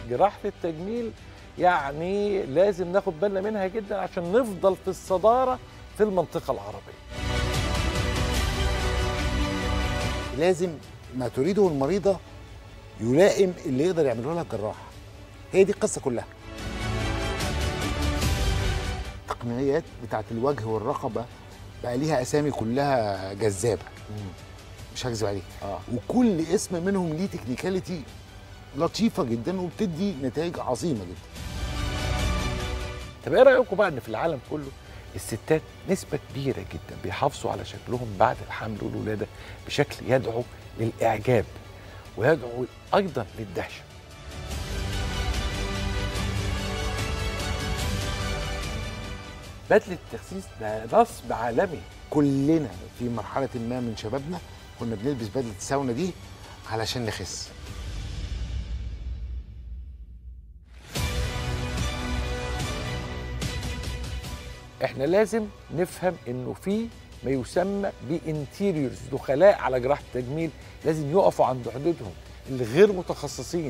جراحه التجميل يعني لازم ناخد بالنا منها جدا عشان نفضل في الصداره في المنطقه العربيه لازم ما تريده المريضه يلائم اللي يقدر يعمله لها الجراح هي دي القصه كلها التقنيات بتاعت الوجه والرقبه بقى ليها اسامي كلها جذابه مش هكذب عليك اه وكل اسم منهم ليه تكنيكاليتي لطيفه جدا وبتدي نتائج عظيمه جدا طب ايه رايكم بقى ان في العالم كله الستات نسبه كبيره جدا بيحافظوا على شكلهم بعد الحمل والولاده بشكل يدعو للاعجاب ويدعو ايضا للدهشه بدله التخسيس ده نصب عالمي كلنا في مرحله ما من شبابنا كنا بنلبس بدله الساونا دي علشان نخس احنا لازم نفهم انه في ما يسمى بانتيريورز دخلاء على جراحه التجميل لازم يقفوا عند حدودهم اللي غير متخصصين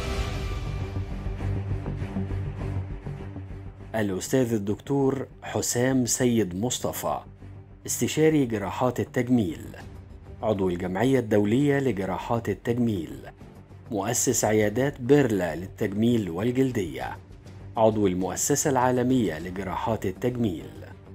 الأستاذ الدكتور حسام سيد مصطفى استشاري جراحات التجميل عضو الجمعية الدولية لجراحات التجميل مؤسس عيادات بيرلا للتجميل والجلدية عضو المؤسسة العالمية لجراحات التجميل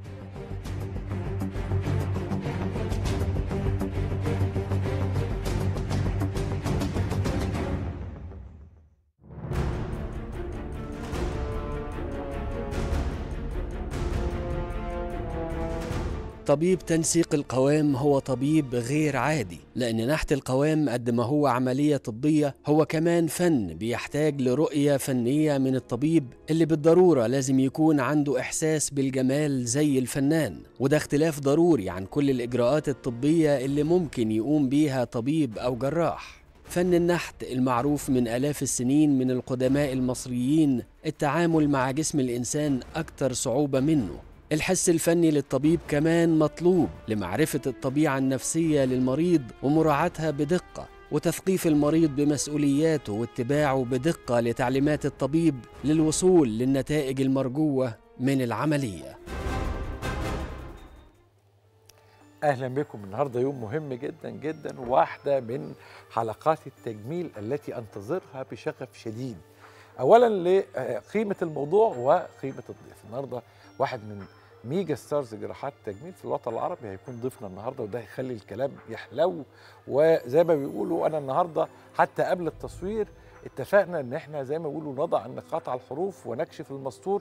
طبيب تنسيق القوام هو طبيب غير عادي لأن نحت القوام قد ما هو عملية طبية هو كمان فن بيحتاج لرؤية فنية من الطبيب اللي بالضرورة لازم يكون عنده إحساس بالجمال زي الفنان وده اختلاف ضروري عن كل الإجراءات الطبية اللي ممكن يقوم بيها طبيب أو جراح فن النحت المعروف من آلاف السنين من القدماء المصريين التعامل مع جسم الإنسان أكثر صعوبة منه الحس الفني للطبيب كمان مطلوب لمعرفة الطبيعة النفسية للمريض ومراعاتها بدقة وتثقيف المريض بمسؤولياته واتباعه بدقة لتعليمات الطبيب للوصول للنتائج المرجوة من العملية اهلا بكم النهارده يوم مهم جدا جدا واحده من حلقات التجميل التي انتظرها بشغف شديد اولا لقيمه الموضوع وقيمه الضيف النهارده واحد من ميجا ستارز جراحات التجميل في الوطن العربي هيكون ضيفنا النهارده وده هيخلي الكلام يحلو وزي ما بيقولوا انا النهارده حتى قبل التصوير اتفقنا ان احنا زي ما بيقولوا نضع النقاط على الحروف ونكشف المستور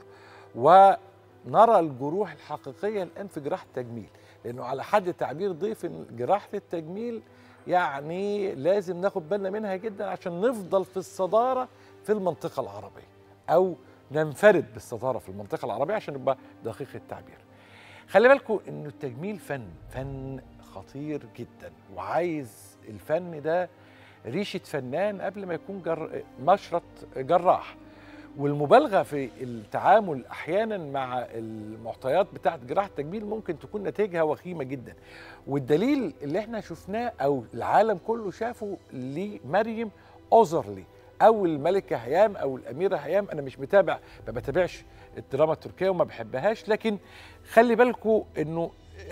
ونرى الجروح الحقيقيه الان في جراحه التجميل لانه على حد تعبير ضيف إن جراحه التجميل يعني لازم ناخد بالنا منها جدا عشان نفضل في الصداره في المنطقه العربيه او ننفرد بالصداره في المنطقه العربيه عشان نبقى دقيق التعبير. خلي بالكم انه التجميل فن، فن خطير جدا وعايز الفن ده ريشه فنان قبل ما يكون جر... مشرط جراح. والمبالغه في التعامل احيانا مع المعطيات بتاعه جراحه التجميل ممكن تكون نتائجها وخيمه جدا. والدليل اللي احنا شفناه او العالم كله شافه لمريم اوزرلي او الملكه هيام او الاميره هيام انا مش متابع ما بتابعش الدراما التركيه وما بحبهاش لكن خلي بالكم انه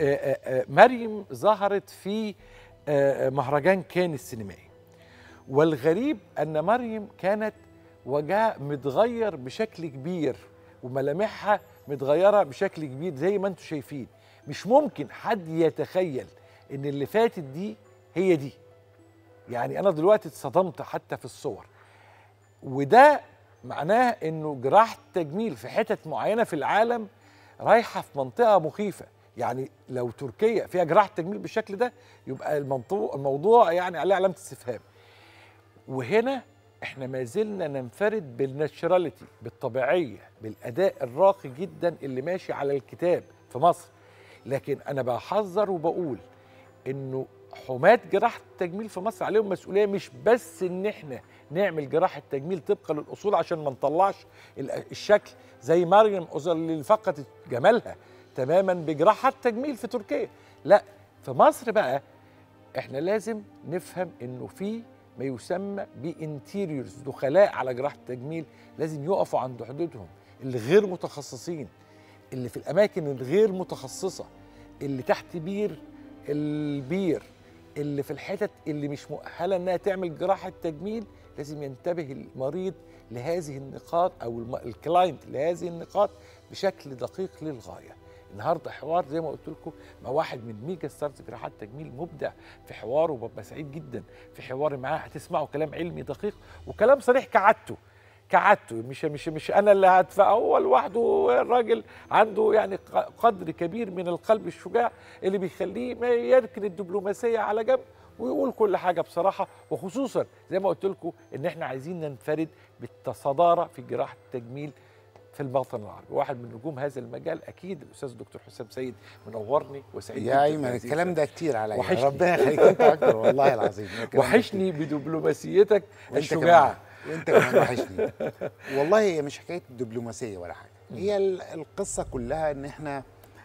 مريم ظهرت في مهرجان كان السينمائي والغريب ان مريم كانت وجهها متغير بشكل كبير وملامحها متغيره بشكل كبير زي ما انتم شايفين مش ممكن حد يتخيل ان اللي فاتت دي هي دي يعني انا دلوقتي اتصدمت حتى في الصور وده معناه انه جراحه التجميل في حتت معينه في العالم رايحه في منطقه مخيفه يعني لو تركيا فيها جراحه تجميل بالشكل ده يبقى الموضوع الموضوع يعني عليه علامه استفهام وهنا احنا ما زلنا ننفرد بالناتشراليتي بالطبيعيه بالاداء الراقي جدا اللي ماشي على الكتاب في مصر لكن انا بحذر وبقول انه حماة جراحة التجميل في مصر عليهم مسؤولية مش بس ان احنا نعمل جراحة تجميل طبقا للأصول عشان ما نطلعش الشكل زي مريم أوزر اللي فقدت جمالها تماما بجراحة تجميل في تركيا لا في مصر بقى احنا لازم نفهم انه في ما يسمى بانتيريورز دخلاء على جراحه التجميل لازم يقفوا عند حدودهم اللي غير متخصصين اللي في الاماكن الغير متخصصه اللي تحت بير البير اللي في الحتت اللي مش مؤهله انها تعمل جراحه تجميل لازم ينتبه المريض لهذه النقاط او الم- الكلاينت لهذه النقاط بشكل دقيق للغايه النهارده حوار زي ما قلت لكم مع واحد من ميجا ستارز جراحات تجميل مبدع في حواره وببقى سعيد جدا في حواري معاه هتسمعوا كلام علمي دقيق وكلام صريح كعادته كعادته مش مش مش انا اللي هدفع هو لوحده الراجل عنده يعني ق- قدر كبير من القلب الشجاع اللي بيخليه ما يركن الدبلوماسيه على جنب ويقول كل حاجه بصراحه وخصوصا زي ما قلت لكم ان احنا عايزين ننفرد بالتصداره في جراحه التجميل في الوطن العربي واحد من نجوم هذا المجال اكيد الاستاذ الدكتور حسام سيد منورني وسعيد جداً يا ايمن بهذه الكلام ده كتير عليا وحشني. ربنا يخليك انت اكتر والله العظيم الكلام ده وحشني بدبلوماسيتك وأنت الشجاعه كمان. وانت كمان وحشني والله هي مش حكايه دبلوماسيه ولا حاجه هي ال- القصه كلها ان احنا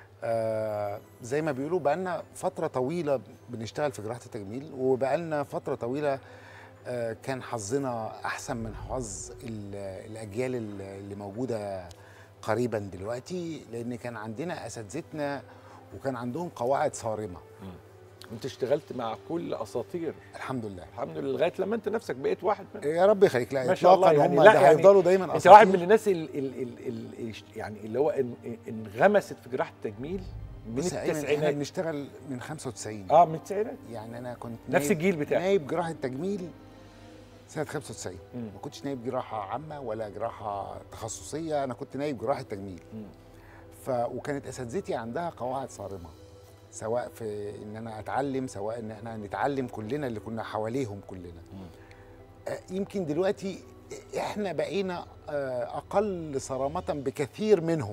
آه زي ما بيقولوا بقالنا فتره طويله بنشتغل في جراحه التجميل وبقالنا فتره طويله آه كان حظنا احسن من حظ ال- الاجيال ال- اللي موجوده قريبا دلوقتي لان كان عندنا اساتذتنا وكان عندهم قواعد صارمه انت اشتغلت مع كل اساطير الحمد لله الحمد لله لغايه لما انت نفسك بقيت واحد منهم يا رب يخليك لا ما شاء الله اطلاقا يعني هم لا ده يعني هيفضلوا دايما انت أساطير. واحد من الناس ال ال ال ال يعني اللي هو ان- انغمست في جراحه التجميل من بص يا أيمن، احنا التسعينات بنشتغل من 95 اه من التسعينات يعني انا كنت نفس نايب- الجيل بتاعك. نايب جراحه تجميل سنه 95 مم. ما كنتش نايب جراحه عامه ولا جراحه تخصصيه انا كنت نايب جراحه تجميل مم. ف وكانت اساتذتي عندها قواعد صارمه سواء في ان انا اتعلم سواء ان احنا نتعلم كلنا اللي كنا حواليهم كلنا آه، يمكن دلوقتي احنا بقينا آه، اقل صرامه بكثير منهم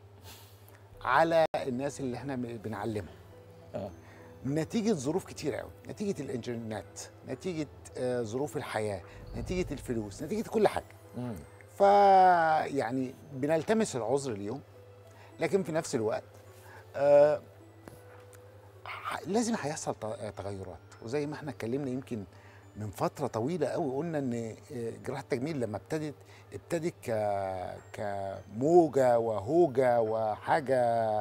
على الناس اللي احنا بنعلمهم اه نتيجة ظروف كتير قوي نتيجة الانترنت نتيجة آه، ظروف الحياة نتيجة الفلوس نتيجة كل حاجة مم. فيعني بنلتمس العذر اليوم لكن في نفس الوقت آه ح- لازم هيحصل ت- تغيرات وزي ما احنا اتكلمنا يمكن من فترة طويلة قوي قلنا ان آه، جراحة التجميل لما ابتدت ابتدت ك كموجة وهوجة وحاجة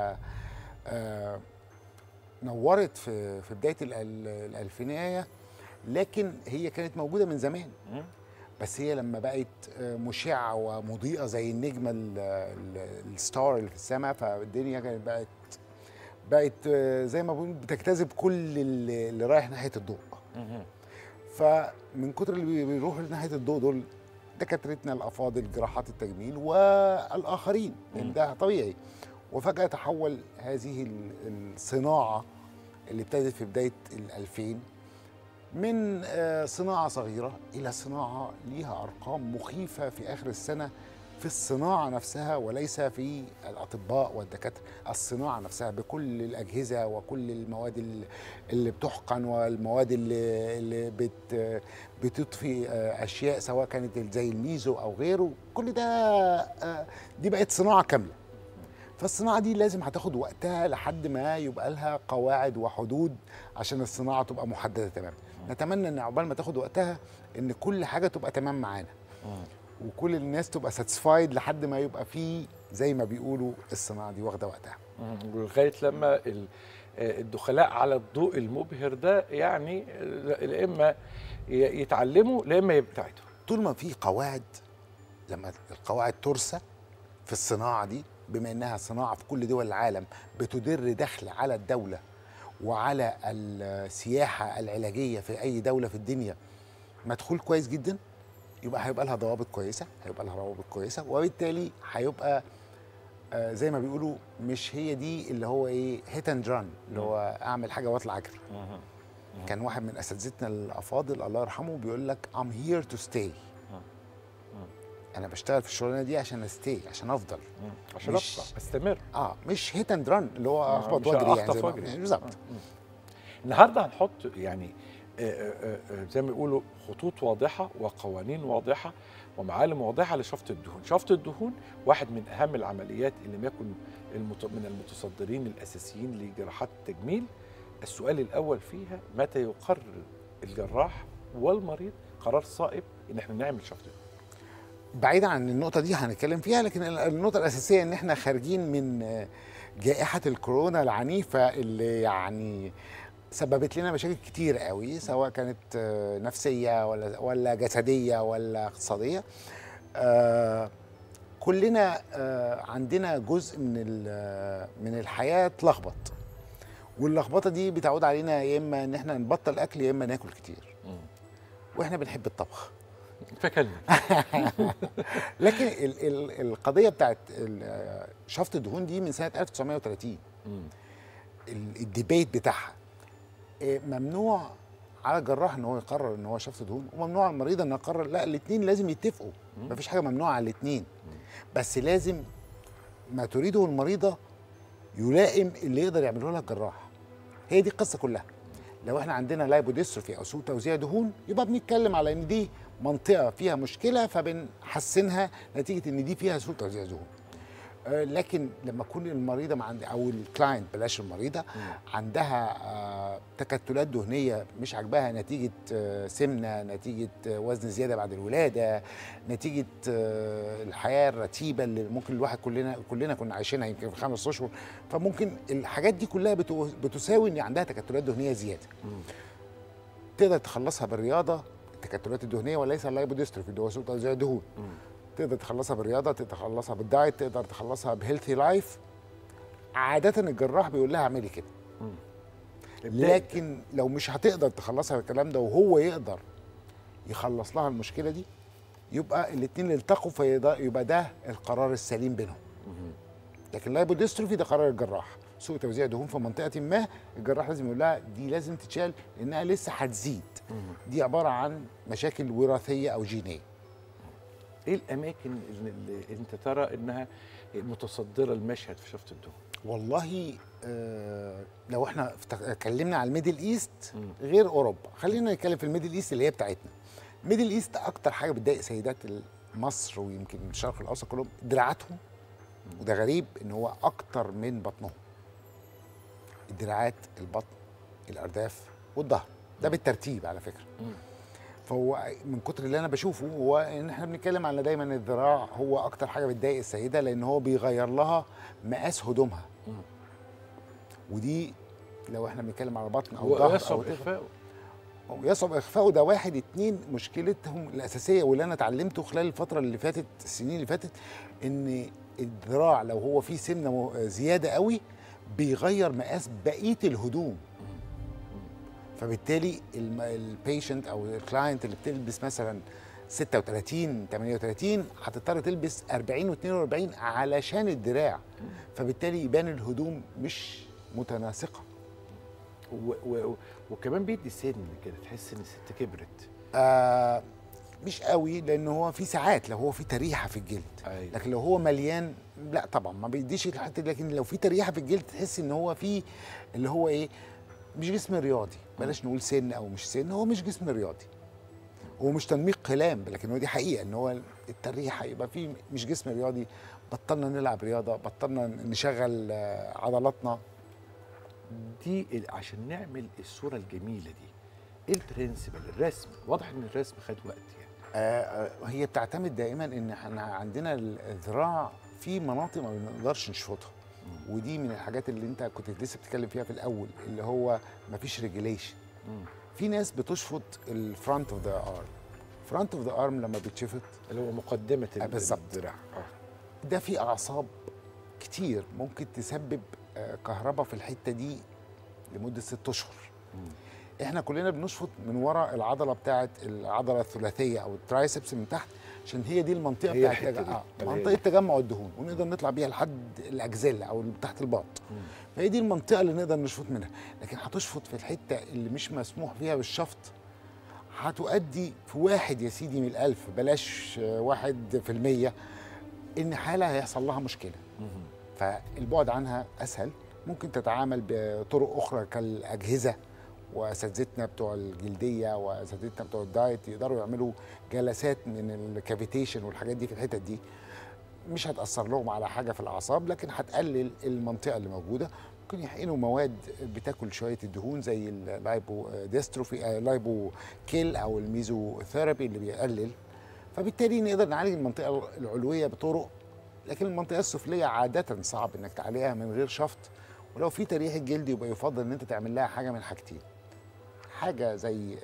آه نورت في في بداية ال- ال- الألفينية لكن هي كانت موجودة من زمان مم. بس هي لما بقت آه، مشعه ومضيئه زي النجمه ال- ال- الستار اللي في السماء فالدنيا كانت بقت بقت آه، زي ما بقول بتجتذب كل اللي اللي رايح ناحيه الضوء مم. فمن كتر اللي بي- بيروحوا ناحيه الضوء دول دكاترتنا الافاضل جراحات التجميل والاخرين لان مم. ده طبيعي وفجاه تحول هذه ال- الصناعه اللي ابتدت في بدايه الألفين من آه، صناعة صغيرة إلى صناعة ليها أرقام مخيفة في آخر السنة في الصناعة نفسها وليس في الأطباء والدكاترة الصناعة نفسها بكل الأجهزة وكل المواد ال- اللي بتحقن والمواد اللي, اللي بت بتضفي آه، أشياء سواء كانت زي الميزو أو غيره كل ده آه، دي بقت صناعة كاملة فالصناعة دي لازم هتاخد وقتها لحد ما يبقى لها قواعد وحدود عشان الصناعة تبقى محددة تماما نتمنى ان عقبال ما تاخد وقتها ان كل حاجة تبقى تمام معانا مم. وكل الناس تبقى ساتسفايد لحد ما يبقى في زي ما بيقولوا الصناعة دي واخدة وقتها مم. ولغايه لما ال- آه، الدخلاء على الضوء المبهر ده يعني آه، لا اما ي- يتعلموا لا اما يبتعدوا طول ما في قواعد لما القواعد ترسى في الصناعة دي بما انها صناعة في كل دول العالم بتدر دخل على الدولة وعلى السياحة العلاجية في اي دولة في الدنيا مدخول كويس جدا يبقى هيبقى لها ضوابط كويسة هيبقى لها روابط كويسة وبالتالي هيبقى آه، زي ما بيقولوا مش هي دي اللي هو ايه هيت اند ران اللي هو اعمل حاجة واطلع اجري كان واحد من اساتذتنا الافاضل الله يرحمه بيقول لك I'm here to stay انا بشتغل في الشغلانه دي عشان استي عشان افضل مم. عشان مش- ابقى استمر اه مش هيت اند ران اللي هو آه، اخبط مش واجري يعني أخطف زي ما- وأجري. يعني بالظبط مم. النهارده هنحط يعني آه، آه، آه، زي ما بيقولوا خطوط واضحه وقوانين واضحه ومعالم واضحه لشفط الدهون، شفط الدهون واحد من اهم العمليات اللي لم يكن المت- من المتصدرين الاساسيين لجراحات التجميل. السؤال الاول فيها متى يقرر الجراح والمريض قرار صائب ان احنا نعمل شفط بعيدا عن النقطه دي هنتكلم فيها لكن النقطه الاساسيه ان احنا خارجين من آه، جائحه الكورونا العنيفه اللي يعني سببت لنا مشاكل كتير قوي سواء كانت آه، نفسيه ولا ولا جسديه ولا اقتصاديه آه، كلنا آه، عندنا جزء من ال- من الحياه اتلخبط واللخبطه دي بتعود علينا يا اما ان احنا نبطل اكل يا اما ناكل كتير واحنا بنحب الطبخ فكلنا لكن ال ال القضيه بتاعت ال- شفط الدهون دي من سنه 1930 ال- الديبيت بتاعها إيه، ممنوع على الجراح ان هو يقرر ان هو شفط دهون وممنوع على المريض انه يقرر لا الاثنين لازم يتفقوا مفيش حاجه ممنوعه على الاثنين بس لازم ما تريده المريضه يلائم اللي يقدر يعمله لها الجراح هي دي القصه كلها لو احنا عندنا لايبوديستروفي او سوء توزيع دهون يبقى بنتكلم على ان دي منطقه فيها مشكله فبنحسنها نتيجه ان دي فيها سوء توزيع دهون آه، لكن لما تكون المريضه مع او الكلاينت بلاش المريضه عندها آه، تكتلات دهنيه مش عاجباها نتيجه آه، سمنه نتيجه آه، وزن زياده بعد الولاده نتيجه آه، الحياه الرتيبه اللي ممكن الواحد كلنا كلنا كنا عايشينها يمكن في خمس اشهر فممكن الحاجات دي كلها بتو- بتساوي ان عندها تكتلات دهنيه زياده تقدر تخلصها بالرياضه التكتلات الدهنيه وليس اللايبوديستروفي اللي هو سوء توزيع الدهون تقدر تخلصها بالرياضه تقدر تخلصها بالدايت تقدر تخلصها بهيلثي لايف عاده الجراح بيقول لها اعملي كده لكن لو مش هتقدر تخلصها بالكلام ده وهو يقدر يخلص لها المشكله دي يبقى الاثنين التقوا فيبقى ده القرار السليم بينهم لكن اللايبوديستروفي ده قرار الجراح سوء توزيع دهون في منطقه ما الجراح لازم يقول لها دي لازم تتشال لانها لسه هتزيد دي عباره عن مشاكل وراثيه او جينيه ايه الاماكن اللي, اللي انت ترى انها متصدره المشهد في شفط الدهون والله آه لو احنا افتك- اتكلمنا على الميدل ايست غير اوروبا خلينا نتكلم في الميدل ايست اللي هي بتاعتنا الميدل ايست اكتر حاجه بتضايق سيدات مصر ويمكن الشرق الاوسط كلهم دراعاتهم وده غريب ان هو اكتر من بطنهم الدراعات البطن الارداف والظهر ده بالترتيب على فكره فهو من كتر اللي انا بشوفه هو ان احنا بنتكلم على دايما الذراع هو اكتر حاجه بتضايق السيده لان هو بيغير لها مقاس هدومها ودي لو احنا بنتكلم على بطن او ظهر ويصعب او ظهر اخفائه يصعب اخفائه ده واحد اتنين مشكلتهم الاساسيه واللي انا اتعلمته خلال الفتره اللي فاتت السنين اللي فاتت ان الذراع لو هو فيه سمنه م- زياده قوي بيغير مقاس بقيه الهدوم فبالتالي البيشنت او الكلاينت اللي بتلبس مثلا 36 38 هتضطر تلبس 40 و42 علشان الدراع فبالتالي يبان الهدوم مش متناسقه و و وكمان بيدي سن كده تحس ان الست كبرت آه مش قوي لان هو في ساعات لو هو في تريحه في الجلد أيوة. لكن لو هو مليان لا طبعا ما بيديش الحته دي لكن لو في تريحه في الجلد تحس ان هو في اللي هو ايه مش جسم رياضي بلاش نقول سن او مش سن هو مش جسم رياضي هو مش تنميق كلام لكن هو دي حقيقه ان هو التريحه يبقى في مش جسم رياضي بطلنا نلعب رياضه بطلنا نشغل آه، عضلاتنا دي ال- عشان نعمل الصوره الجميله دي ايه البرنسبل الرسم واضح ان الرسم خد وقت يعني آه، آه، هي بتعتمد دايما ان احنا عندنا الذراع في مناطق ما بنقدرش نشفطها ودي من الحاجات اللي انت كنت لسه بتتكلم فيها في الاول اللي هو مفيش ريجيليشن في ناس بتشفط الفرونت اوف ذا ارم فرونت اوف ذا ارم لما بيتشفط اللي هو مقدمه ال- آه، بالظبط. الذراع اه ده فيه اعصاب كتير ممكن تسبب آه، كهرباء في الحته دي لمده ست اشهر احنا كلنا بنشفط من وراء العضله بتاعه العضله الثلاثيه او الترايسبس من تحت عشان هي دي المنطقه هي بتاعت الحتة تج- دي. آه اللي هي منطقه دي. تجمع الدهون ونقدر نطلع بيها لحد الاجزله او اللي تحت الباط فهي دي المنطقه اللي نقدر نشفط منها لكن هتشفط في الحته اللي مش مسموح فيها بالشفط هتؤدي في واحد يا سيدي من الألف بلاش آه، واحد في المية إن حالة هيحصل لها مشكلة فالبعد عنها أسهل ممكن تتعامل بطرق أخرى كالأجهزة وأساتذتنا بتوع الجلدية وأساتذتنا بتوع الدايت يقدروا يعملوا جلسات من الكافيتيشن والحاجات دي في الحتت دي مش هتأثر لهم على حاجة في الأعصاب لكن هتقلل المنطقة اللي موجودة ممكن يحقنوا مواد بتاكل شويه الدهون زي اللايبو ديستروفي آه، لايبو كيل او الميزو ثيرابي اللي بيقلل فبالتالي نقدر نعالج المنطقه العلويه بطرق لكن المنطقه السفليه عاده صعب انك تعالجها من غير شفط ولو في تريح الجلد يبقى يفضل ان انت تعمل لها حاجه من حاجتين حاجه زي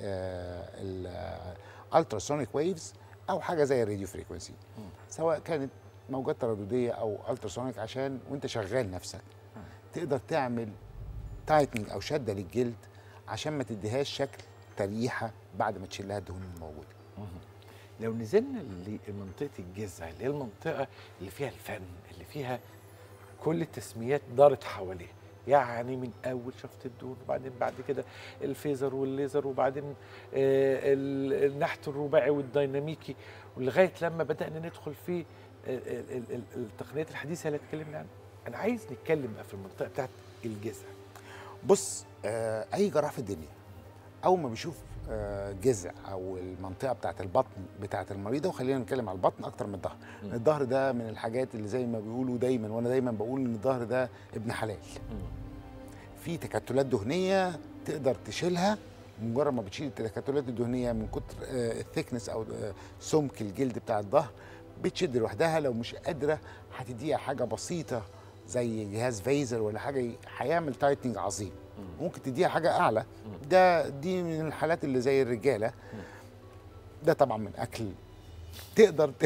الالتراسونيك ويفز او حاجه زي الراديو فريكونسي سواء كانت موجات تردديه او التراسونيك عشان وانت شغال نفسك تقدر تعمل تايتنج او شده للجلد عشان ما تديهاش شكل تريحه بعد ما تشيل لها الدهون الموجوده لو نزلنا لمنطقه الجذع اللي هي المنطقه اللي فيها الفن اللي فيها كل التسميات دارت حواليها يعني من اول شفط الدهون وبعدين بعد كده الفيزر والليزر وبعدين آه، ال- النحت الرباعي والديناميكي ولغايه لما بدانا ندخل في ال- ال- ال- التقنيات الحديثه اللي اتكلمنا عنها انا عايز نتكلم بقى في المنطقه بتاعت الجذع بص آه اي جراح في الدنيا اول ما بيشوف آه جذع او المنطقه بتاعت البطن بتاعت المريضه وخلينا نتكلم على البطن اكتر من الظهر مم. الظهر ده من الحاجات اللي زي ما بيقولوا دايما وانا دايما بقول ان الظهر ده ابن حلال في تكتلات دهنيه تقدر تشيلها مجرد ما بتشيل التكتلات الدهنيه من كتر آه، الثيكنس او آه، سمك الجلد بتاع الظهر بتشد لوحدها لو مش قادره هتديها حاجه بسيطه زي جهاز فيزر ولا حاجه ي- هيعمل تايتنج عظيم ممكن تديها حاجه اعلى ده دي من الحالات اللي زي الرجاله ده طبعا من اكل تقدر ت...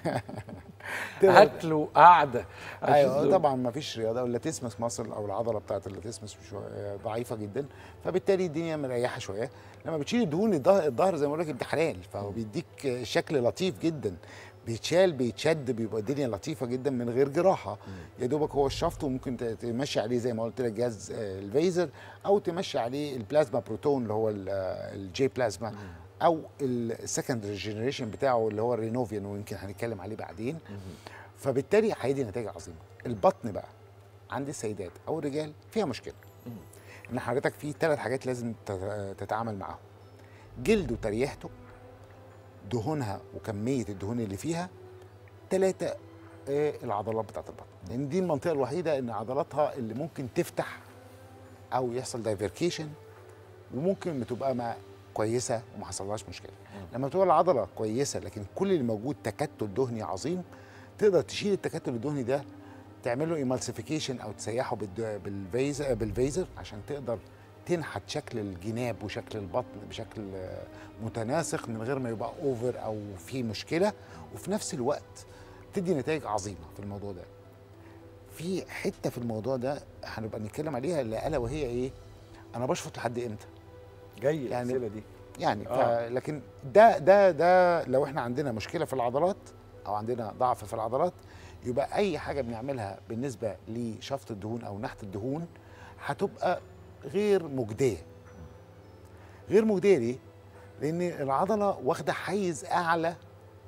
تقدر اكل وقعده ايوه عشان- طبعا ما فيش رياضه واللاتيسمس ماسل او العضله بتاعت اللاتيسمس شوية ضعيفه جدا فبالتالي الدنيا مريحه شويه لما بتشيل الدهون الظهر الظهر زي ما بقول لك ابن حلال فهو بيديك شكل لطيف جدا بيتشال بيتشد بيبقى الدنيا لطيفه جدا من غير جراحه يا دوبك هو الشفط وممكن ت- تمشي عليه زي ما قلت لك جهاز آه، الفيزر او تمشي عليه البلازما بروتون اللي هو ال- آه، الجي بلازما او السكندري جنريشن بتاعه اللي هو الرينوفيان ويمكن هنتكلم عليه بعدين فبالتالي هيدي نتائج عظيمه البطن بقى عند السيدات او الرجال فيها مشكله ان حضرتك في ثلاث حاجات لازم تت- تتعامل معاهم جلده وتريحته دهونها وكميه الدهون اللي فيها ثلاثه العضلات بتاعت البطن لان دي المنطقه الوحيده ان عضلاتها اللي ممكن تفتح او يحصل دايفركيشن وممكن بتبقى ما كويسه وما حصلهاش مشكله لما تبقى العضله كويسه لكن كل اللي موجود تكتل دهني عظيم تقدر تشيل التكتل الدهني ده تعمله ايمالسيفيكيشن او تسيحه بالد- بالفيزر بالفيزر عشان تقدر تنحت شكل الجناب وشكل البطن بشكل آه، متناسق من غير ما يبقى اوفر او في مشكله وفي نفس الوقت تدي نتائج عظيمه في الموضوع ده في حته في الموضوع ده هنبقى نتكلم عليها اللي الا وهي ايه انا بشفط لحد امتى جاي يعني- الاسئله دي يعني آه. آه. لكن ده ده ده لو احنا عندنا مشكله في العضلات او عندنا ضعف في العضلات يبقى اي حاجه بنعملها بالنسبه لشفط الدهون او نحت الدهون هتبقى غير مجديه غير مجديه ليه لان العضله واخده حيز اعلى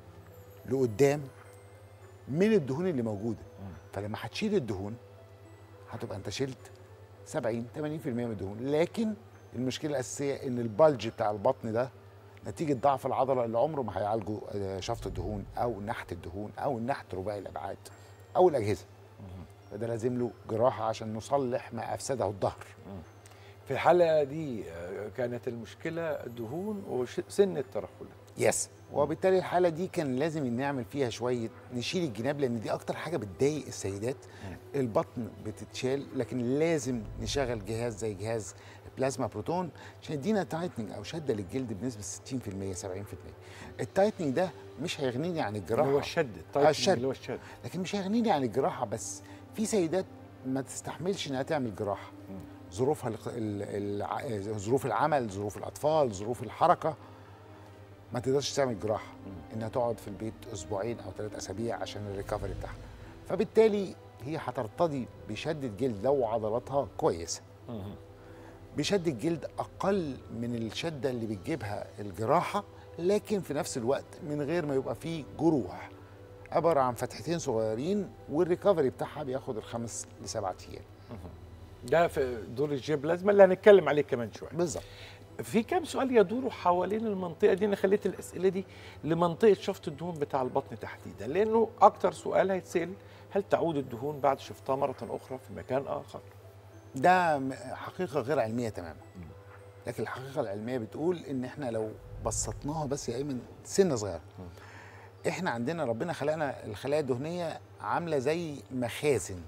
لقدام من الدهون اللي موجوده فلما هتشيل الدهون هتبقى انت شلت 70 80% من الدهون لكن المشكله الاساسيه ان البلج بتاع البطن ده نتيجه ضعف العضله اللي عمره ما هيعالجوا آه، شفط الدهون او نحت الدهون او النحت رباعي الابعاد او الاجهزه فده لازم له جراحه عشان نصلح ما افسده الظهر في الحلقه دي آه، كانت المشكله دهون وسن الترهلات يس وبالتالي الحاله دي كان لازم نعمل فيها شويه نشيل الجناب لان دي اكتر حاجه بتضايق السيدات البطن بتتشال لكن لازم نشغل جهاز زي جهاز بلازما بروتون عشان يدينا تايتنينج او شده للجلد بنسبه 60% 70% التايتنينج ده مش هيغنيني عن اللي الجراحه هو الشد التايتنج الشد. اللي هو الشد لكن مش هيغنيني عن الجراحه بس في سيدات ما تستحملش انها تعمل جراحه ظروفها الق- ال- الع- ظروف العمل ظروف الاطفال ظروف الحركه ما تقدرش تعمل جراحه انها تقعد في البيت اسبوعين او ثلاث اسابيع عشان الريكفري بتاعها فبالتالي هي هترتضي بشده جلد لو عضلاتها كويسه بشد الجلد اقل من الشده اللي بتجيبها الجراحه لكن في نفس الوقت من غير ما يبقى فيه جروح عباره عن فتحتين صغيرين والريكفري بتاعها بياخد الخمس لسبعة ايام ده في دور الجيب لازمه اللي هنتكلم عليه كمان شويه بالظبط في كام سؤال يدوروا حوالين المنطقه دي انا خليت الاسئله دي لمنطقه شفط الدهون بتاع البطن تحديدا لانه اكتر سؤال هيتسال هل تعود الدهون بعد شفطها مره اخرى في مكان اخر ده م- حقيقه غير علميه تماما لكن الحقيقه العلميه بتقول ان احنا لو بسطناها بس يا ايمن سنه صغيره احنا عندنا ربنا خلقنا الخلايا الدهنيه عامله زي مخازن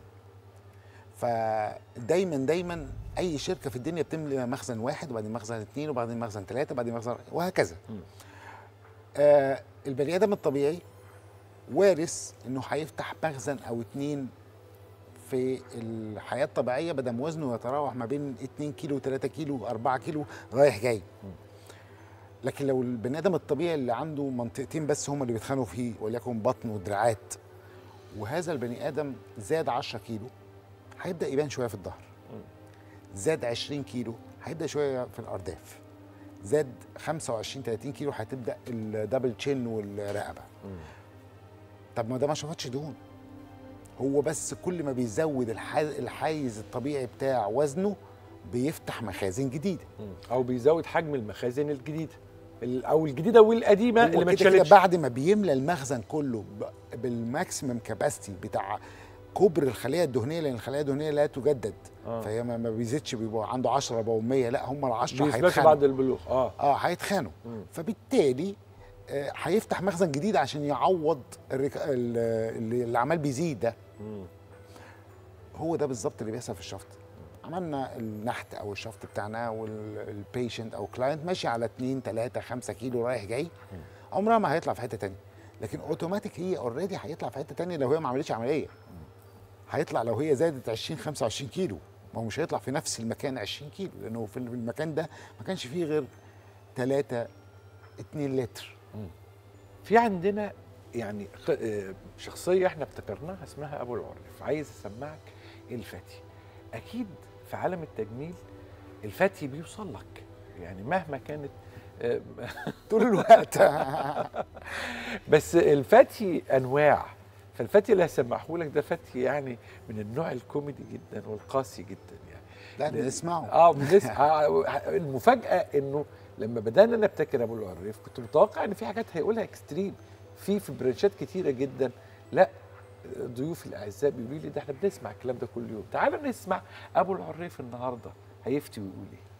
فدايما دايما اي شركه في الدنيا بتملي مخزن واحد وبعدين مخزن اثنين وبعدين مخزن ثلاثه وبعدين مخزن وهكذا آه البني ادم الطبيعي وارث انه هيفتح مخزن او اتنين في الحياه الطبيعيه بدل وزنه يتراوح ما بين 2 كيلو 3 كيلو 4 كيلو رايح جاي لكن لو البني ادم الطبيعي اللي عنده منطقتين بس هم اللي بيتخانقوا فيه وليكن بطن ودراعات وهذا البني ادم زاد 10 كيلو هيبدا يبان شويه في الظهر زاد 20 كيلو هيبدا شويه في الارداف زاد 25 30 كيلو هتبدا الدبل تشين والرقبه طب ما ده ما شفتش دهون هو بس كل ما بيزود الح- الحيز الطبيعي بتاع وزنه بيفتح مخازن جديده او بيزود حجم المخازن الجديده ال- او الجديده والقديمه هو اللي ما كده كده اتشالتش بعد ما بيملى المخزن كله ب- بالماكسيمم كاباسيتي بتاع كبر الخليه الدهنيه لان الخلايا الدهنيه لا تجدد آه. فهي ما ما بيزيدش بيبقى عنده 10 بقوا 100 لا هم ال 10 بيثبتوا هيتخانقوا بعد البلوغ اه اه هيتخانوا مم. فبالتالي آه، هيفتح مخزن جديد عشان يعوض الرك... ال- اللي اللي عمال بيزيد ده مم. هو ده بالظبط اللي بيحصل في الشفط عملنا النحت او الشفط بتاعنا والبيشنت او كلاينت ماشي على 2 3 5 كيلو رايح جاي عمرها ما هيطلع في حته تانية لكن اوتوماتيك هي اوريدي هيطلع في حته تانية لو هي ما عملتش عمليه هيطلع لو هي زادت 20 25 كيلو ما هو مش هيطلع في نفس المكان 20 كيلو لانه في المكان ده ما كانش فيه غير 3 2 لتر في عندنا يعني خ- آه، شخصيه احنا ابتكرناها اسمها ابو العرف عايز اسمعك الفتي اكيد في عالم التجميل الفتي بيوصل لك يعني مهما كانت آه، طول الوقت بس الفتي انواع فالفتي اللي هسمعه لك ده فتي يعني من النوع الكوميدي جدا والقاسي جدا يعني لا بنسمعه اه بنسمع المفاجاه انه لما بدانا نبتكر ابو العريف كنت متوقع ان في حاجات هيقولها اكستريم في في برانشات كتيره جدا لا ضيوفي الاعزاء بيقولوا لي ده احنا بنسمع الكلام ده كل يوم تعال نسمع ابو العريف النهارده هيفتي ويقول ايه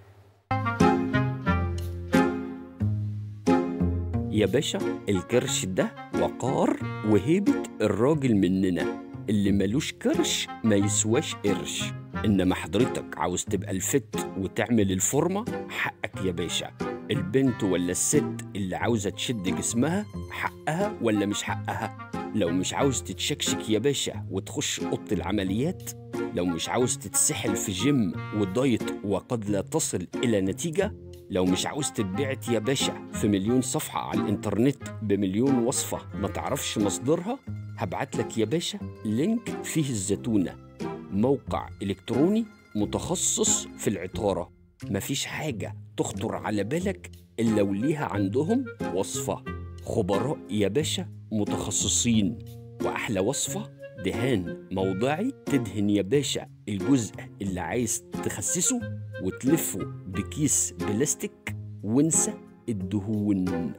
يا باشا الكرش ده وقار وهيبة الراجل مننا اللي ملوش كرش ما يسواش قرش إنما حضرتك عاوز تبقى الفت وتعمل الفورمة حقك يا باشا البنت ولا الست اللي عاوزة تشد جسمها حقها ولا مش حقها لو مش عاوز تتشكشك يا باشا وتخش أوضة العمليات لو مش عاوز تتسحل في جيم ودايت وقد لا تصل إلى نتيجة لو مش عاوز تتبعت يا باشا في مليون صفحة على الإنترنت بمليون وصفة ما تعرفش مصدرها هبعت لك يا باشا لينك فيه الزتونة موقع إلكتروني متخصص في العطارة مفيش حاجة تخطر على بالك إلا وليها عندهم وصفة خبراء يا باشا متخصصين وأحلى وصفة دهان موضعي تدهن يا باشا الجزء اللي عايز تخسسه وتلفه بكيس بلاستيك وانسى الدهون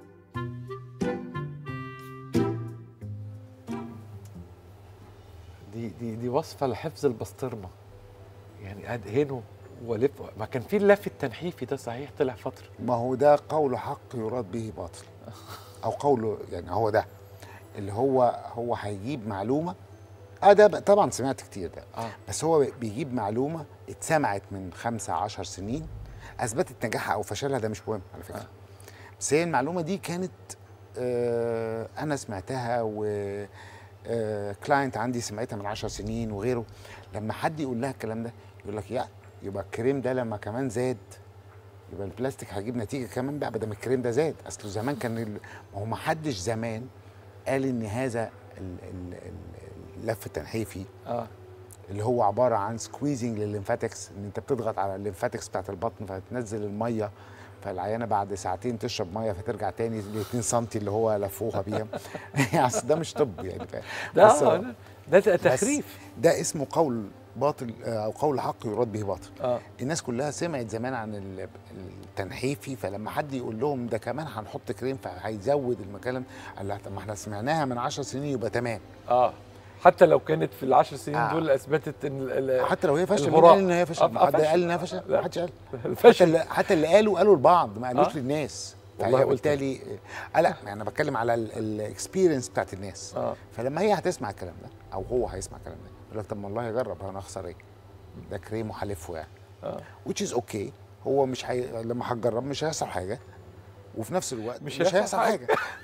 دي دي دي وصفه لحفظ البسطرمه يعني ادهنه والف ما كان في اللف التنحيفي ده صحيح طلع فتره ما هو ده قول حق يراد به باطل او قوله يعني هو ده اللي هو هو هيجيب معلومه اه ده بقى- طبعا سمعت كتير ده اه بس هو بيجيب معلومه اتسمعت من خمسة عشر سنين اثبتت نجاحها او فشلها ده مش مهم على فكره آه. بس هي المعلومه دي كانت آه انا سمعتها و آه كلاينت عندي سمعتها من عشر سنين وغيره لما حد يقول لها الكلام ده يقول لك يا يبقى الكريم ده لما كمان زاد يبقى البلاستيك هيجيب نتيجه كمان بقى بدل ما الكريم ده زاد اصله زمان كان ال- ما هو ما حدش زمان قال ان هذا ال- ال- ال- اللف التنحيفي اه اللي هو عباره عن سكويزنج للليمفاتكس ان انت بتضغط على الليمفاتكس بتاعت البطن فتنزل الميه فالعيانه بعد ساعتين تشرب ميه فترجع تاني ل 2 سم اللي هو لفوها بيها يعني أصل ده مش طب يعني ف- ده بس آه ده, ده تخريف ده اسمه قول باطل آه، او قول حق يراد به باطل اه الناس كلها سمعت زمان عن ال- التنحيفي فلما حد يقول لهم ده كمان هنحط كريم فهيزود المكان قال لا طب ما احنا سمعناها من 10 سنين يبقى تمام اه حتى لو كانت في العشر سنين آه. دول اثبتت ان ال- ال- حتى لو هي فشل مين الهراء. قال ان هي فشل؟ آه، حد فشل. قال انها فشل؟ لا. ما حدش قال حتى الفشل اللي حتى اللي قالوا قالوا لبعض ما قالوش آه. للناس والله فهي قلت. بالتالي آه لا يعني انا بتكلم على الاكسبيرينس بتاعت الناس اه فلما هي هتسمع الكلام ده او هو هيسمع الكلام ده يقول لك طب ما والله جرب انا اخسر ايه؟ ده كريم وحلفه يعني اه which is okay هو مش حي... لما هتجرب مش هيحصل حاجه وفي نفس الوقت مش مش, هيحصل هيحصل حاجه,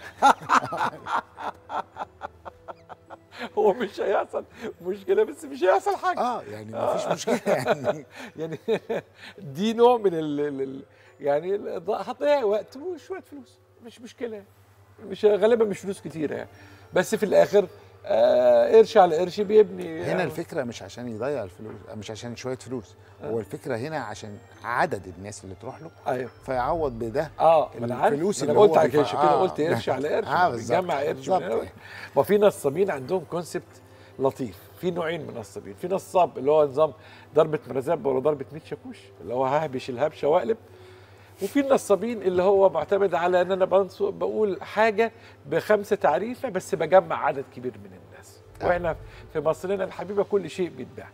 هو مش هيحصل مشكله بس مش هيحصل حاجه اه يعني مفيش مشكله يعني يعني دي نوع من ال ال- ال يعني ال- هتضيع وقت وشويه فلوس مش مشكله يعني. مش غالبا مش فلوس كتيره يعني بس في الاخر آه قرش على قرش بيبني هنا يعني الفكره مش عشان يضيع الفلوس مش عشان شويه فلوس هو الفكره هنا عشان عدد الناس اللي تروح له ايوه فيعوض بده اه ما انا عارف الفلوس ما انا اللي هو قلت على بيدفع- كده كده آه. قلت قرش على قرش آه، بالظبط. بنجمع قرش بالظبط. من هنا. ما في نصابين عندهم كونسبت لطيف في نوعين من النصابين في نصاب اللي هو نظام ضربه مرزبه ولا ضربه 100 شاكوش اللي هو ههبش الهبشه واقلب وفي النصابين اللي هو معتمد على ان انا بنص- بقول حاجه بخمسه تعريفه بس بجمع عدد كبير من الناس آه. واحنا في مصرنا الحبيبه كل شيء بيتباع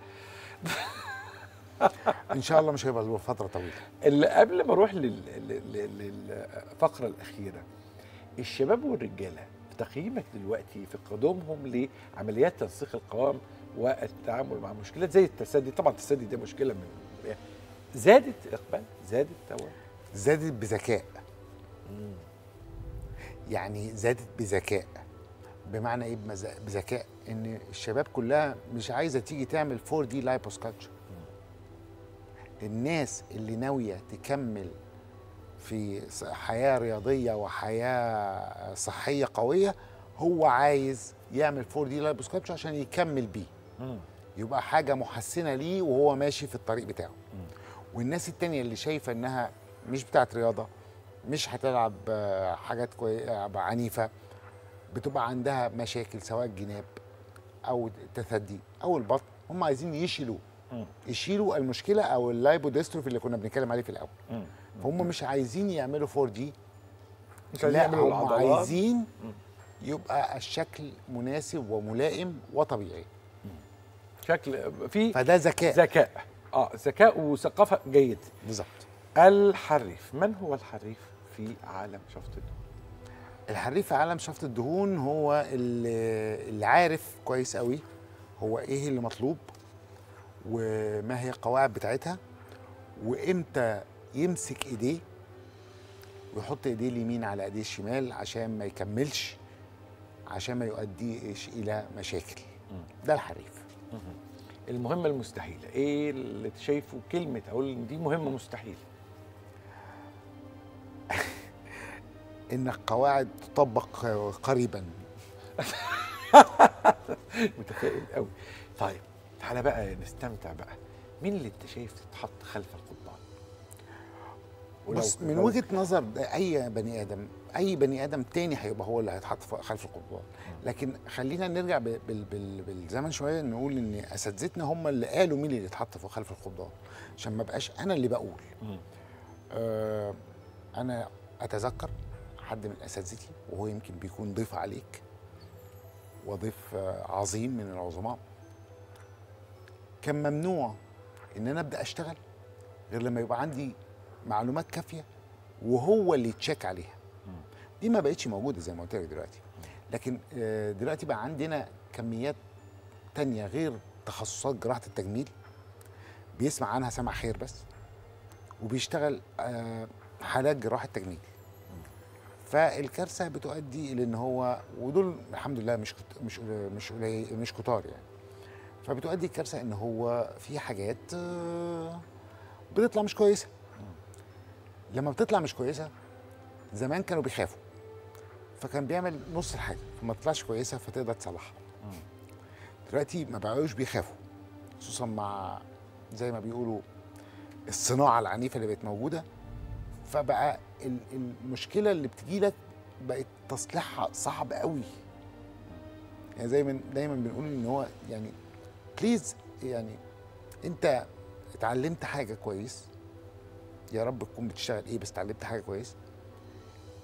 ان شاء الله مش هيبقى له فتره طويله اللي قبل ما اروح لل- لل- للفقره الاخيره الشباب والرجاله في تقييمك دلوقتي في قدومهم لعمليات تنسيق القوام والتعامل مع مشكلات زي التسدي طبعا التسدي ده مشكله من زادت اقبال زادت توعيه زادت بذكاء يعني زادت بذكاء بمعنى ايه بمز- بذكاء ان الشباب كلها مش عايزه تيجي تعمل 4 دي لايبوسكالتشر الناس اللي ناويه تكمل في ص- حياه رياضيه وحياه صحيه قويه هو عايز يعمل 4 دي لايبوسكالتشر عشان يكمل بيه يبقى حاجه محسنه ليه وهو ماشي في الطريق بتاعه والناس التانية اللي شايفة انها مش بتاعت رياضة مش هتلعب آه، حاجات كوي... آه، عنيفة بتبقى عندها مشاكل سواء الجناب او التثدي او البطن هم عايزين يشيلوا مم. يشيلوا المشكلة او اللايبوديستروفي اللي كنا بنتكلم عليه في الاول مم. فهم مش عايزين يعملوا 4 دي مش عايزين لا يعملوا هم العضلات. عايزين يبقى الشكل مناسب وملائم وطبيعي شكل في فده ذكاء ذكاء اه ذكاء وثقافه جيد بالظبط الحريف من هو الحريف في عالم شفط الدهون الحريف في عالم شفط الدهون هو اللي, اللي عارف كويس قوي هو ايه اللي مطلوب وما هي القواعد بتاعتها وامتى يمسك ايديه ويحط ايديه اليمين على ايديه الشمال عشان ما يكملش عشان ما يؤديش الى مشاكل ده الحريف المهمة المستحيلة ايه اللي شايفه كلمة اقول إن دي مهمة مستحيلة ان القواعد تطبق قريبا متفائل قوي طيب تعالى بقى نستمتع بقى مين اللي انت شايف تتحط خلف القضبان ولو- بص من لو- وجهه نظر اي بني ادم اي بني ادم تاني هيبقى هو اللي هيتحط ف- خلف القضبان لكن خلينا نرجع ب- بال بال بالزمن شويه نقول ان اساتذتنا هم اللي قالوا مين اللي يتحط في خلف القضبان عشان ما بقاش انا اللي بقول مم. آه انا اتذكر حد من اساتذتي وهو يمكن بيكون ضيف عليك وضيف آه، عظيم من العظماء كان ممنوع ان انا ابدا اشتغل غير لما يبقى عندي معلومات كافيه وهو اللي يتشيك عليها دي ما بقتش موجوده زي ما قلت لك دلوقتي لكن آه، دلوقتي بقى عندنا كميات تانية غير تخصصات جراحه التجميل بيسمع عنها سمع خير بس وبيشتغل آه، حالات جراحه تجميل فالكارثه بتؤدي الى ان هو ودول الحمد لله مش كت- مش مش قليل مش كتار يعني فبتؤدي الكارثه ان هو في حاجات آه، بتطلع مش كويسه لما بتطلع مش كويسه زمان كانوا بيخافوا فكان بيعمل نص الحاجه فما تطلعش كويسه فتقدر تصلحها دلوقتي ما بقوش بيخافوا خصوصا مع زي ما بيقولوا الصناعه العنيفه اللي بقت موجوده فبقى ال- المشكله اللي بتجي لك بقت تصليحها صعب قوي يعني زي ما دايما بنقول ان هو يعني بليز يعني انت اتعلمت حاجه كويس يا رب تكون بتشتغل ايه بس اتعلمت حاجه كويس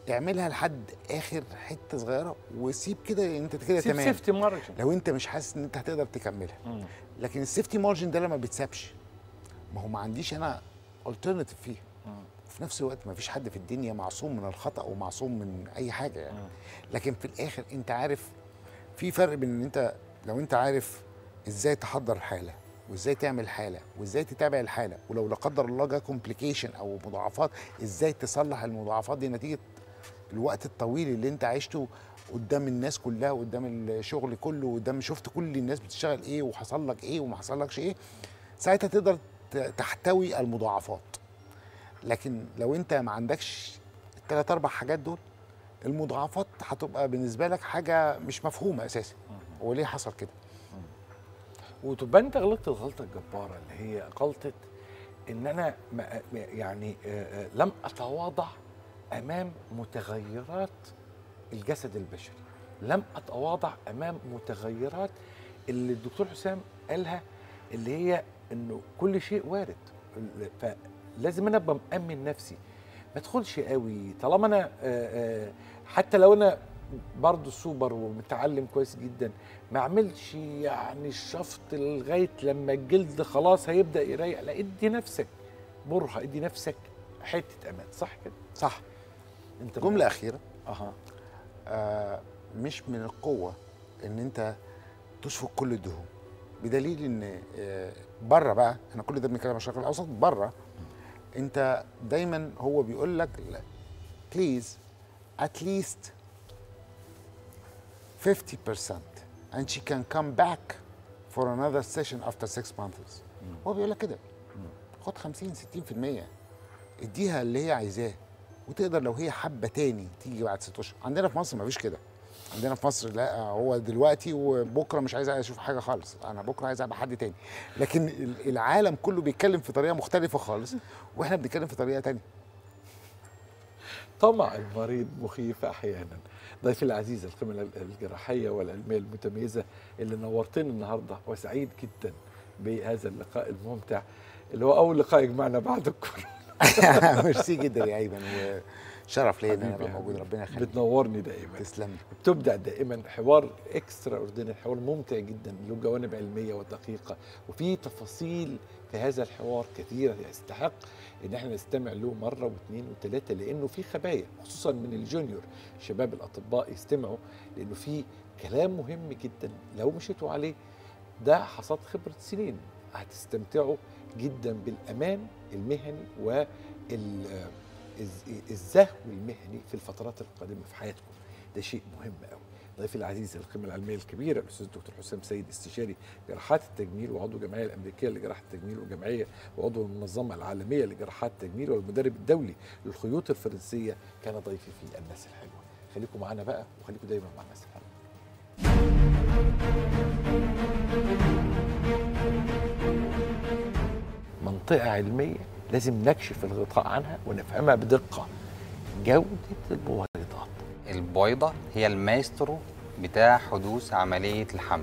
اعملها لحد اخر حته صغيره وسيب كده انت كده سيب تمام سيفتي مارجن لو انت مش حاسس ان انت هتقدر تكملها لكن السيفتي مارجن ده لما بيتسابش ما هو ما عنديش انا الترناتيف فيه في نفس الوقت ما فيش حد في الدنيا معصوم من الخطا ومعصوم من اي حاجه يعني لكن في الاخر انت عارف في فرق بين ان انت لو انت عارف ازاي تحضر الحاله وازاي تعمل حاله وازاي تتابع الحاله ولو لا قدر الله جه كومبليكيشن او مضاعفات ازاي تصلح المضاعفات دي نتيجه الوقت الطويل اللي انت عشته قدام الناس كلها قدام الشغل كله قدام شفت كل الناس بتشتغل ايه وحصل لك ايه وما حصلكش ايه ساعتها تقدر ت- تحتوي المضاعفات لكن لو انت ما عندكش الثلاث اربع حاجات دول المضاعفات هتبقى بالنسبه لك حاجه مش مفهومه اساسا هو ليه حصل كده وتبقى انت غلطت الغلطه الجباره اللي هي غلطه ان انا ما يعني آه، آه، لم اتواضع امام متغيرات الجسد البشري لم اتواضع امام متغيرات اللي الدكتور حسام قالها اللي هي انه كل شيء وارد فلازم انا ابقى مامن نفسي ما ادخلش قوي طالما انا آه، آه، حتى لو انا برضه سوبر ومتعلم كويس جدا ما اعملش يعني الشفط لغايه لما الجلد خلاص هيبدا يريح لا ادي نفسك برهه ادي نفسك حته امان صح كده صح انت جمله اخيره اها آه مش من القوه ان انت تشفط كل الدهون بدليل ان آه بره بقى احنا كل ده بنتكلم عن الشرق الاوسط بره انت دايما هو بيقول لك بليز at least 50% and she can come back for another session after six months هو بيقول لك كده خد 50 60% اديها اللي هي عايزاه وتقدر لو هي حابه تاني تيجي بعد ست اشهر عندنا في مصر مفيش كده عندنا في مصر لا هو دلوقتي وبكره مش عايز اشوف حاجه خالص انا بكره عايز ابقى حد تاني لكن ال- العالم كله بيتكلم في طريقه مختلفه خالص واحنا بنتكلم في طريقه تانية طمع المريض مخيف احيانا ضيفي العزيز القيمه الجراحيه والعلميه المتميزه اللي نورتني النهارده وسعيد جدا بهذا اللقاء الممتع اللي هو اول لقاء يجمعنا بعد الكورونا ميرسي جدا يا ايمن وشرف ليا ان انا حبيبي ابقى يا موجود حبيبي. ربنا يخليك بتنورني دائما تسلم لي. بتبدع دائما حوار اكسترا اوردينري حوار ممتع جدا له جوانب علميه ودقيقه وفي تفاصيل في هذا الحوار كثيره يستحق ان احنا نستمع له مره واثنين وثلاثه لانه في خبايا خصوصا من الجونيور شباب الاطباء يستمعوا لانه في كلام مهم جدا لو مشيتوا عليه ده حصاد خبره سنين هتستمتعوا جدا بالامان المهني وال الز- الزهو المهني في الفترات القادمه في حياتكم ده شيء مهم قوي ضيفي العزيز القيمه العلميه الكبيره الاستاذ الدكتور حسام سيد استشاري جراحات التجميل وعضو الجمعيه الامريكيه لجراحه التجميل وجمعيه وعضو المنظمه العالميه لجراحات التجميل والمدرب الدولي للخيوط الفرنسيه كان ضيفي في الناس الحلوه خليكم معانا بقى وخليكم دايما مع الناس الحلوه منطقه علميه لازم نكشف الغطاء عنها ونفهمها بدقه جوده البويضات البويضة هي المايسترو بتاع حدوث عملية الحمل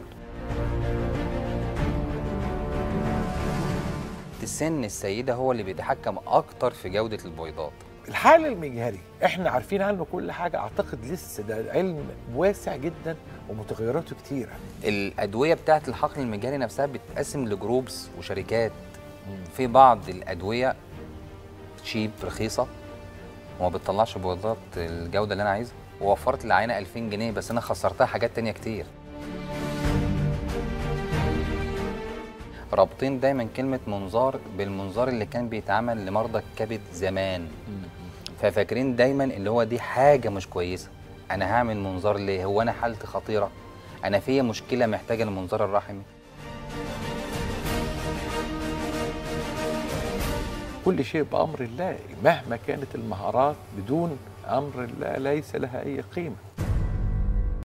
السن السيدة هو اللي بيتحكم أكتر في جودة البويضات الحقل المجهري احنا عارفين عنه كل حاجه اعتقد لسه ده علم واسع جدا ومتغيراته كتيره الأدوية بتاعة الحقن المجهري نفسها بتتقسم لجروبس وشركات في بعض الأدوية تشيب رخيصة وما بتطلعش بويضات الجودة اللي أنا عايزها ووفرت العينة 2000 جنيه بس أنا خسرتها حاجات تانية كتير رابطين دايما كلمة منظار بالمنظار اللي كان بيتعمل لمرضى الكبد زمان ففاكرين دايما اللي هو دي حاجة مش كويسة أنا هعمل منظار ليه هو أنا حالتي خطيرة أنا فيا مشكلة محتاجة المنظار الرحمي كل شيء بامر الله مهما كانت المهارات بدون امر الله ليس لها اي قيمه